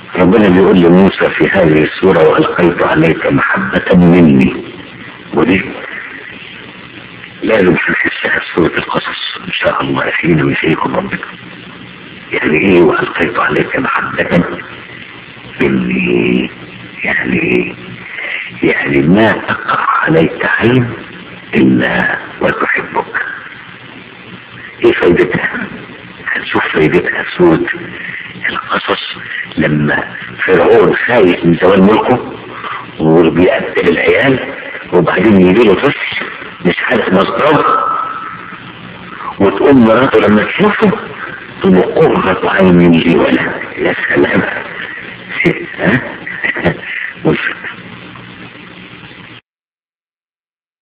ربنا بيقول لموسى في هذه السورة وألقيت عليك محبة مني ودي لازم تحسها في سورة القصص إن شاء الله حين يشركم ربك يعني إيه وألقيت عليك محبة مني يعني إيه يعني ما تقع عليك عين إلا وتحبك إيه فايدتها هنشوف فايدتها في سورة القصص لما فرعون خايف من زوال ملكه وبيقتل العيال وبعدين يجي له طفل مش عارف مصدره وتقوم مراته لما تشوفه تقول قرة عين لي ولا يا سلام ها